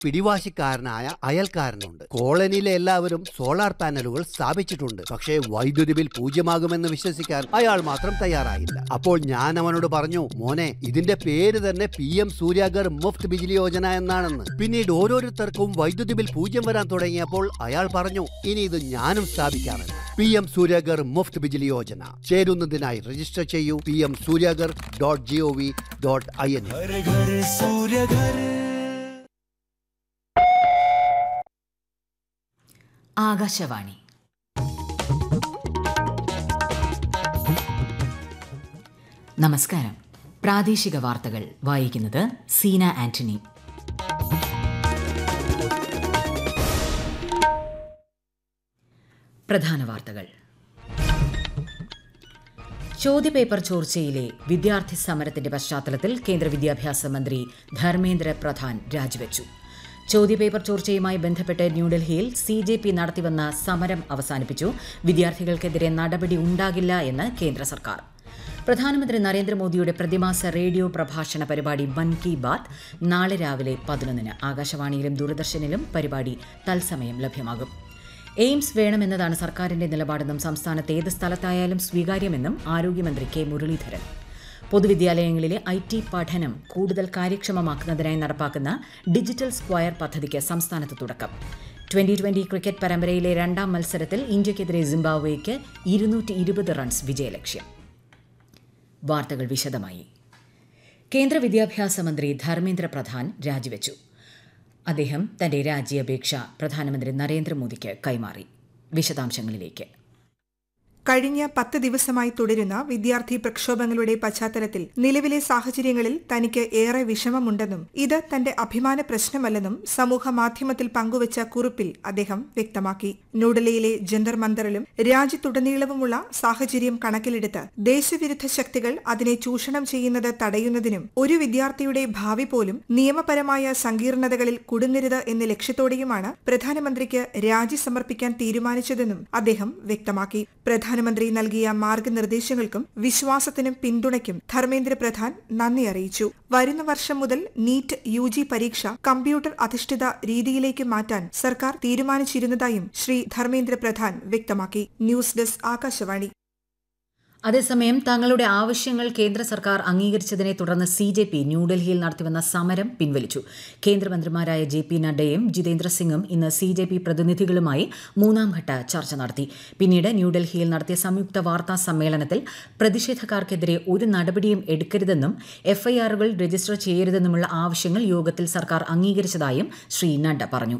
പിടിവാശിക്കാരനായ അയൽക്കാരനുണ്ട് കോളനിയിലെ എല്ലാവരും സോളാർ പാനലുകൾ സ്ഥാപിച്ചിട്ടുണ്ട് പക്ഷേ വൈദ്യുതി ബിൽ പൂജ്യമാകുമെന്ന് വിശ്വസിക്കാൻ അയാൾ മാത്രം തയ്യാറായില്ല അപ്പോൾ ഞാൻ അവനോട് പറഞ്ഞു മോനെ ഇതിന്റെ പേര് തന്നെ പി എം സൂര്യാഗർ മുഫ്ത് ബിജിലി യോജന എന്നാണെന്ന് പിന്നീട് ഓരോരുത്തർക്കും വൈദ്യുതി ബിൽ പൂജ്യം വരാൻ തുടങ്ങിയപ്പോൾ അയാൾ പറഞ്ഞു ഇനി ഇത് ഞാനും സ്ഥാപിക്കാമെന്ന് പി എം സൂര്യാഗർ മുഫ്ത് ബിജിലി യോജന ചേരുന്നതിനായി രജിസ്റ്റർ ചെയ്യൂ P M Suryaghar dot G O V dot I N Ghar Ghar सूर्य घर ആകാശവാണി നമസ്കാരം പ്രാദേശിക വാർത്തകൾ വായിക്കുന്നത് സീന ആന്റണി പ്രധാന വാർത്തകൾ ചോദ്യപേപ്പർ ചോർച്ചയിലെ വിദ്യാർത്ഥി സമരത്തിന്റെ പശ്ചാത്തലത്തിൽ കേന്ദ്ര വിദ്യാഭ്യാസ മന്ത്രി ധർമ്മേന്ദ്ര പ്രധാൻ രാജിവെച്ചു ചോദ്യപേപ്പർ ചോർച്ചയുമായി ബന്ധപ്പെട്ട് ന്യൂഡൽഹിയിൽ സി ജെ പി നടത്തിവന്ന സമരം അവസാനിപ്പിച്ചു വിദ്യാർത്ഥികൾക്കെതിരെ നടപടി ഉണ്ടാകില്ല എന്ന് കേന്ദ്ര സർക്കാർ പ്രധാനമന്ത്രി നരേന്ദ്രമോദിയുടെ പ്രതിമാസ റേഡിയോ പ്രഭാഷണ പരിപാടി മൻ കി ബാത് നാളെ രാവിലെ പതിനൊന്നിന് ആകാശവാണിയിലും ദൂരദർശനിലും പരിപാടി തത്സമയം ലഭ്യമാകും എയിംസ് വേണമെന്നതാണ് സർക്കാരിന്റെ നിലപാടെന്നും സംസ്ഥാനത്ത് ഏത് സ്ഥലത്തായാലും സ്വീകാര്യമെന്നും ആരോഗ്യമന്ത്രി കെ മുരളീധരൻ പൊതുവിദ്യാലയങ്ങളിലെ ഐ ടി പഠനം കൂടുതൽ കാര്യക്ഷമമാക്കുന്നതിനായി നടപ്പാക്കുന്ന ഡിജിറ്റൽ സ്ക്വയർ പദ്ധതിക്ക് സംസ്ഥാനത്ത് തുടക്കം ട്വന്റി ട്വന്റി ക്രിക്കറ്റ് പരമ്പരയിലെ രണ്ടാം മത്സരത്തിൽ ഇന്ത്യക്കെതിരെ സിംബാബ്വേക്ക് ഇരുന്നൂറ്റി ഇരുപത് റൺസ് വിജയലക്ഷ്യം വാർത്തകൾ വിശദമായി കേന്ദ്ര വിദ്യാഭ്യാസ മന്ത്രി ധർമ്മേന്ദ്ര പ്രധാൻ രാജിവെച്ചു അദ്ദേഹം തന്റെ രാജ്യാപേക്ഷ പ്രധാനമന്ത്രി നരേന്ദ്രമോദിക്ക് കൈമാറി വിശദാംശങ്ങളിലേക്ക് കഴിഞ്ഞ പത്ത് ദിവസമായി തുടരുന്ന വിദ്യാർത്ഥി പ്രക്ഷോഭങ്ങളുടെ പശ്ചാത്തലത്തിൽ നിലവിലെ സാഹചര്യങ്ങളിൽ തനിക്ക് ഏറെ വിഷമമുണ്ടെന്നും ഇത് തന്റെ അഭിമാന പ്രശ്നമല്ലെന്നും സമൂഹ മാധ്യമത്തിൽ പങ്കുവച്ച കുറിപ്പിൽ അദ്ദേഹം വ്യക്തമാക്കി ന്യൂഡൽഹിയിലെ ജന്തർ മന്ദറിലും രാജ്യത്തുടനീളവുമുള്ള സാഹചര്യം കണക്കിലെടുത്ത് ദേശവിരുദ്ധ ശക്തികൾ അതിനെ ചൂഷണം ചെയ്യുന്നത് തടയുന്നതിനും ഒരു വിദ്യാർത്ഥിയുടെ ഭാവി പോലും നിയമപരമായ സങ്കീർണതകളിൽ കുടുങ്ങരുത് എന്ന ലക്ഷ്യത്തോടെയുമാണ് പ്രധാനമന്ത്രിക്ക് രാജി സമർപ്പിക്കാൻ തീരുമാനിച്ചതെന്നും അദ്ദേഹം വ്യക്തമാക്കി പ്രധാനമന്ത്രി നൽകിയ മാർഗനിർദ്ദേശങ്ങൾക്കും വിശ്വാസത്തിനും പിന്തുണയ്ക്കും ധർമ്മേന്ദ്ര പ്രധാൻ നന്ദി അറിയിച്ചു വരുന്ന വർഷം മുതൽ നീറ്റ് യു ജി പരീക്ഷ കമ്പ്യൂട്ടർ അധിഷ്ഠിത രീതിയിലേക്ക് മാറ്റാൻ സർക്കാർ തീരുമാനിച്ചിരുന്നതായും ശ്രീ ധർമ്മേന്ദ്ര പ്രധാൻ വ്യക്തമാക്കി ന്യൂസ് ഡെസ്ക് ആകാശവാണി അതേസമയം തങ്ങളുടെ ആവശ്യങ്ങൾ കേന്ദ്ര സർക്കാർ അംഗീകരിച്ചതിനെ തുടർന്ന് സി ജെ പി ന്യൂഡൽഹിയിൽ നടത്തിവന്ന സമരം പിൻവലിച്ചു കേന്ദ്രമന്ത്രിമാരായ ജെ പി നഡ്ഡയും ജിതേന്ദ്ര സിംഗും ഇന്ന് സി ജെ പി പ്രതിനിധികളുമായി മൂന്നാംഘട്ട ചർച്ച നടത്തി പിന്നീട് ന്യൂഡൽഹിയിൽ നടത്തിയ സംയുക്ത വാർത്താ സമ്മേളനത്തിൽ പ്രതിഷേധക്കാർക്കെതിരെ ഒരു നടപടിയും എടുക്കരുതെന്നും എഫ്ഐആറുകൾ രജിസ്റ്റർ ചെയ്യരുതെന്നുമുള്ള ആവശ്യങ്ങൾ യോഗത്തിൽ സർക്കാർ അംഗീകരിച്ചതായും ശ്രീ നഡ്ഡ പറഞ്ഞു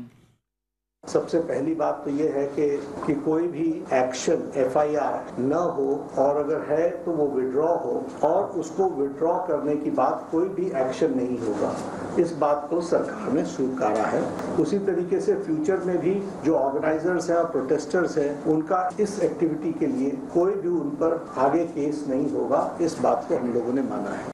सबसे पहली बात तो ये है कि कि कोई भी एक्शन एफआईआर न हो और अगर है तो वो विड्रॉ हो और उसको विड्रॉ करने की बात कोई भी एक्शन नहीं होगा इस बात को सरकार ने स्वीकारा है उसी तरीके से फ्यूचर में भी जो ऑर्गेनाइजर्स हैं और प्रोटेस्टर्स हैं उनका इस एक्टिविटी के लिए कोई भी उन पर आगे केस नहीं होगा इस बात को हम लोगों ने माना है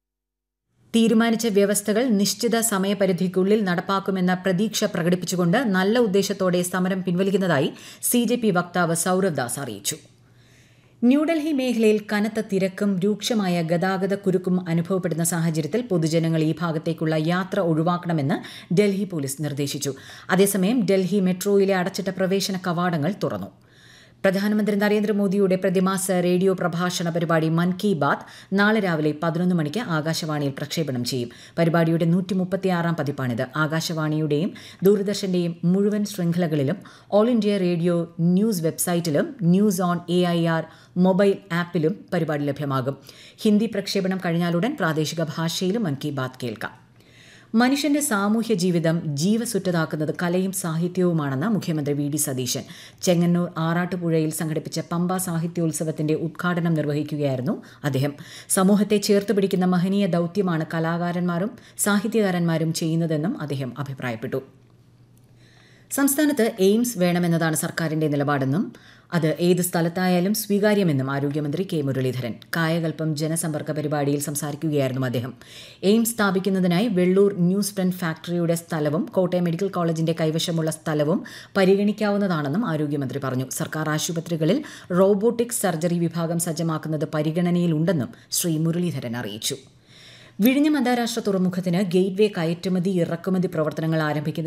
തീരുമാനിച്ച വ്യവസ്ഥകൾ നിശ്ചിത സമയപരിധിക്കുള്ളിൽ നടപ്പാക്കുമെന്ന പ്രതീക്ഷ പ്രകടിപ്പിച്ചുകൊണ്ട് നല്ല ഉദ്ദേശത്തോടെ സമരം പിൻവലിക്കുന്നതായി സി ജെ പി വക്താവ് സൌരവ് ദാസ് അറിയിച്ചു ന്യൂഡൽഹി മേഖലയിൽ കനത്ത തിരക്കും രൂക്ഷമായ ഗതാഗത കുരുക്കും അനുഭവപ്പെടുന്ന സാഹചര്യത്തിൽ പൊതുജനങ്ങൾ ഈ ഭാഗത്തേക്കുള്ള യാത്ര ഒഴിവാക്കണമെന്ന് ഡൽഹി പോലീസ് നിർദ്ദേശിച്ചു അതേസമയം ഡൽഹി മെട്രോയിലെ അടച്ചിട്ട പ്രവേശന കവാടങ്ങൾ തുറന്നു പ്രധാനമന്ത്രി നരേന്ദ്രമോദിയുടെ പ്രതിമാസ റേഡിയോ പ്രഭാഷണ പരിപാടി മൻ കി ബാത് നാളെ രാവിലെ പതിനൊന്ന് മണിക്ക് ആകാശവാണിയിൽ പ്രക്ഷേപണം ചെയ്യും പരിപാടിയുടെ നൂറ്റി മുപ്പത്തിയാറാം പതിപ്പാണിത് ആകാശവാണിയുടെയും ദൂരദർശന്റെയും മുഴുവൻ ശൃംഖലകളിലും ഓൾ ഇന്ത്യ റേഡിയോ ന്യൂസ് വെബ്സൈറ്റിലും news on A I R mobile ആപ്പിലും പരിപാടി ലഭ്യമാകും ഹിന്ദി പ്രക്ഷേപണം കഴിഞ്ഞാലുടൻ പ്രാദേശിക ഭാഷയിലും മൻ കി ബാത് കേൾക്കാം മനുഷ്യന്റെ സാമൂഹ്യ ജീവിതം ജീവസുറ്റതാക്കുന്നത് കലയും സാഹിത്യവുമാണെന്ന് മുഖ്യമന്ത്രി വി ഡി സതീശൻ ചെങ്ങന്നൂർ ആറാട്ടുപുഴയിൽ സംഘടിപ്പിച്ച പമ്പ സാഹിത്യോത്സവത്തിന്റെ ഉദ്ഘാടനം നിർവഹിക്കുകയായിരുന്നു അദ്ദേഹം സമൂഹത്തെ ചേർത്ത് പിടിക്കുന്ന മഹനീയ ദൌത്യമാണ് കലാകാരന്മാരും സാഹിത്യകാരന്മാരും ചെയ്യുന്നതെന്നും അദ്ദേഹം അഭിപ്രായപ്പെട്ടു സംസ്ഥാനത്ത് എയിംസ് വേണമെന്നതാണ് സർക്കാരിന്റെ നിലപാടെന്നും അത് ഏത് സ്ഥലത്തായാലും സ്വീകാര്യമെന്നും ആരോഗ്യമന്ത്രി കെ മുരളീധരൻ കായകൽപ്പം ജനസമ്പർക്ക പരിപാടിയിൽ സംസാരിക്കുകയായിരുന്നു അദ്ദേഹം എയിംസ് സ്ഥാപിക്കുന്നതിനായി വെള്ളൂർ ന്യൂസ് പ്രിന്റ് ഫാക്ടറിയുടെ സ്ഥലവും കോട്ടയം മെഡിക്കൽ കോളേജിന്റെ കൈവശമുള്ള സ്ഥലവും പരിഗണിക്കാവുന്നതാണെന്നും ആരോഗ്യമന്ത്രി പറഞ്ഞു സർക്കാർ ആശുപത്രികളിൽ റോബോട്ടിക് സർജറി വിഭാഗം സജ്ജമാക്കുന്നത് പരിഗണനയിലുണ്ടെന്നും ശ്രീ മുരളീധരൻ അറിയിച്ചു വിഴിഞ്ഞം അന്താരാഷ്ട്ര തുറമുഖത്തിന് ഗേറ്റ്വേ കയറ്റുമതി ഇറക്കുമതി പ്രവർത്തനങ്ങൾ ആരംഭിക്കുന്ന